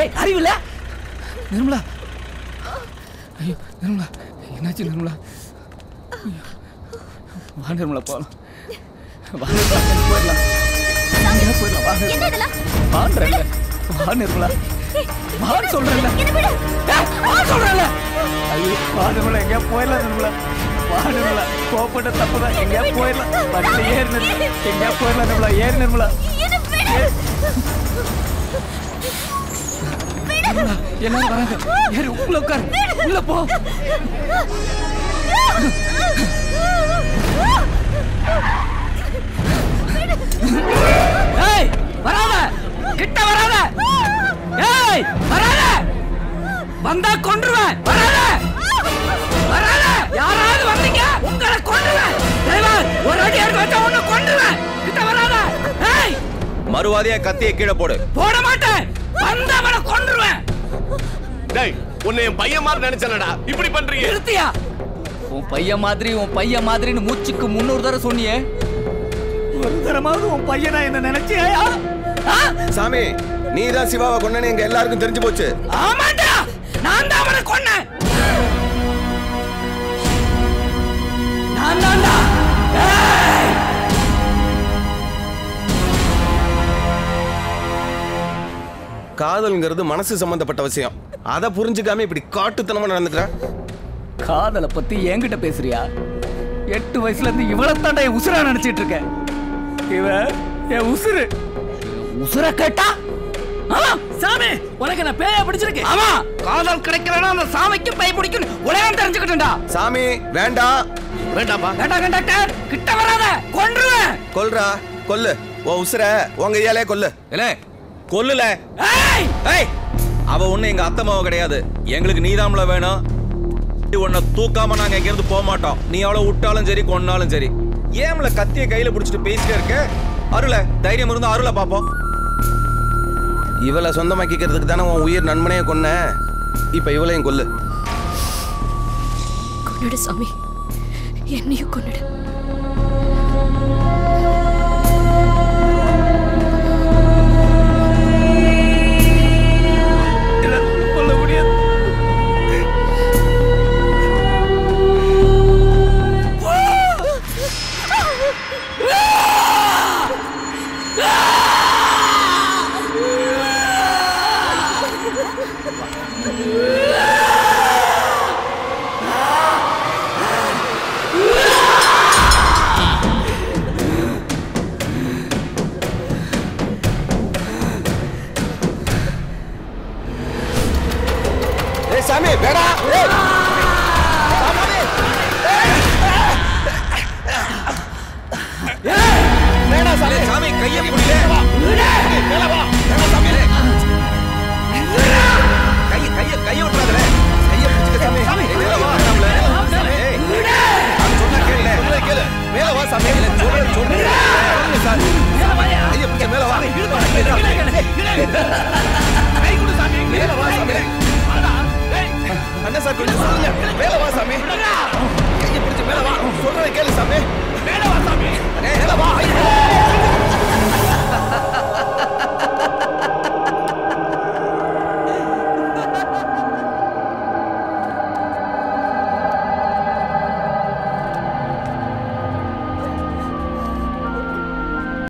ஏய் அறிவில்ல நிர்மலா ஐயோ நிர்மலா என்னாச்சு நிர்மலா ஐயோ. வா நிர்மலா போலாம் வா நிர்மலா போயிடலாம் எங்கேயா போயிடலாம் வா என்ன நிர்மலா இதெல்லாம் வான்றல வா நிர்மலா வான்னு சொல்றேன்ல ஏய், வா சொல்றேன்ல ஐயோ வா நிர்மலா எங்கேயா போயிடலாம் நிர்மலா வா நிர்மலா கோப்பட்ட தப்புதான் எங்கேயா போயிடலாம் வண்டியில ஏறு நிர்மலா எங்கேயா போயிடலாம் நிர்மலா ஏறு நிர்மலா நிர்மலா எல்லாரும் வராங்க ஏறு உள்ள உட்காரு உள்ள போ ஏய் வராத கிட்ட வராத ஏய் வராத வந்தா கொன்றுவேன் வராத வராத யாராவது வந்தீங்க உங்களை கொன்றுவேன் டிரைவர் ஒரு அடி எடுத்து வச்சா உன்னை கொன்றுவேன் கிட்ட வராத ஏய் மறுவாதியா கத்தியை கீழே போடு போட மாட்டேன் வந்தவனை கொன்றுவேன் டேய் உன்னை என் பையன் மாதிரி நினைச்சனடா இப்படி பண்றீங்க நிறுத்தியா உன் பையன் மாதிரி உன் பையன் மாதிரின்னு மூச்சுக்கு முன்னூறு தடவை சொன்னியே ஒரு தரமாவது உன் பையனா என்ன நினைச்சியா சாமி நீ தான் சிவாவை கொண்டனு எங்க எல்லாருக்கும் தெரிஞ்சு போச்சு ஆமாண்டா நான் தான் அவனை கொன்னேன் நான் தான்டா ஏய்! காதல்ங்கிறது மனசு சம்பந்தப்பட்ட விஷயம் அதை புரிஞ்சுக்காம இப்படி காட்டுத்தனமா நடந்துக்கிற காதலை பத்தி என்கிட்ட பேசுறியா எட்டு வயசுல இருந்து இவ்வளவு தாண்டா என் உசுரா நினைச்சிட்டு இருக்கேன் இவ என் உசுரு உசுர கேட்டா ஆ, சாமி உனக்கு என்ன பேய பிடிச்சிருக்கு ஆமா காதல் கிடைக்கிறனா அந்த சாமிக்கு பை பிடிக்கும் உலகம் தெரிஞ்சுக்கிட்டுடா சாமி வேண்டாம் வேண்டாப்பா வேண்டாம் கண்டக்டர் கிட்ட வராத கொன்றுவேன் கொல்றா கொல்லு உன் உசுர உங்க ஐயாலே கொல்லு இல்ல கொல்லுல ஏய் ஏய் அவ ஒண்ணு எங்க அத்தை மாவு கிடையாது எங்களுக்கு நீதாம்ல வேணும் உன்னை தூக்காம நாங்க எங்க இருந்து போக மாட்டோம் நீ அவளை விட்டாலும் சரி கொன்னாலும் சரி ஏம்ல கத்திய கையில பிடிச்சிட்டு பேசிட்டே இருக்க அருள தைரியம் இருந்தா அருளை பாப்போம் இவளை சொந்தமாக்கிக்கிறதுக்கு தானே உன் உயிர் நண்பனையே கொன்ன இப்ப இவளையும் கொல்லு கொன்னுடு சாமி என்னையும் கொன்னுடு